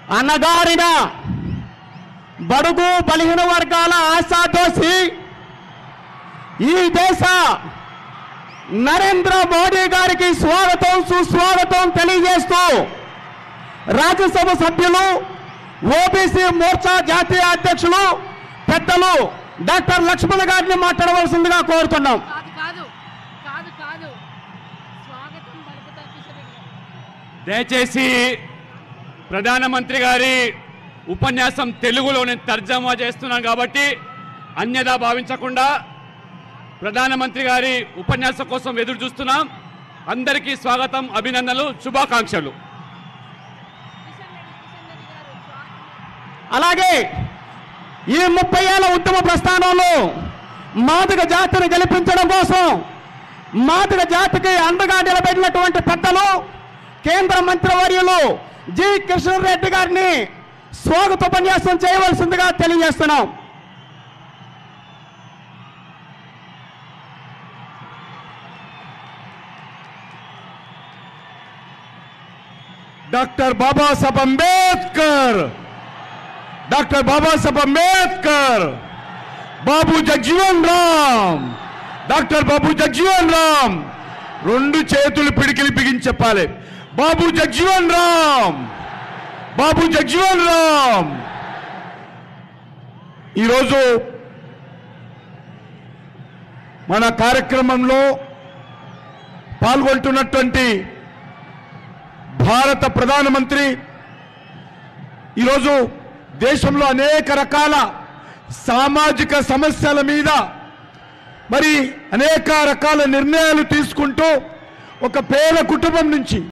అన్నగారిన బడుగు బలహీన వర్గాల ఆశాదోసి ఈ దేశ నరేంద్ర మోడీ గారికి స్వాగతం సుస్వాగతం తెలియజేస్తూ రాజ్యసభ సభ్యులు ఓబీసీ మోర్చా జాతీయ అధ్యక్షులు పెద్దలు డాక్టర్ లక్ష్మణ్ గారిని మాట్లాడవలసిందిగా కోరుతున్నాం కాదు కాదు కాదు కాదు స్వాగతం పలుకుతారు కిషన్ రెడ్డి గారు దయచేసి ప్రధానమంత్రి గారి ఉపన్యాసం తెలుగులో నేను తర్జమా చేస్తున్నాను కాబట్టి అన్యదా భావించకుండా ప్రధానమంత్రి గారి ఉపన్యాసం కోసం ఎదురు చూస్తున్నాం అందరికీ స్వాగతం అభినందనలు శుభాకాంక్షలు కిషన్ రెడ్డి కిషన్ రెడ్డి గారు స్వాగతం అలాగే ఈ ముప్పై ఏళ్ళ ఉద్యమ ప్రస్థానంలో మాదిగ జాతిని గెలిపించడం కోసం మాదిగ జాతికి అండగా నిలబడినటువంటి పెద్దలు కేంద్ర మంత్రివర్యులు జి కిషన్ రెడ్డి గారిని స్వాగతోపన్యాసం చేయవలసిందిగా తెలియజేస్తున్నాం doctor Babasaheb Ambedkar doctor Babasaheb Ambedkar Babu Jagjivan Ram doctor Babu Jagjivan Ram రెండు చేతులు పిడికిలి బిగించి చెప్పాలి బాబు జగ్జీవన్ రామ్ బాబు జగ్జీవన్ రామ్ ఈరోజు మన కార్యక్రమంలో పాల్గొంటున్నటువంటి భారత ప్రధానమంత్రి ఈరోజు దేశంలో అనేక రకాల సామాజిక సమస్యల మీద మరి అనేక రకాల నిర్ణయాలు తీసుకుంటూ ఒక పేద కుటుంబం నుంచి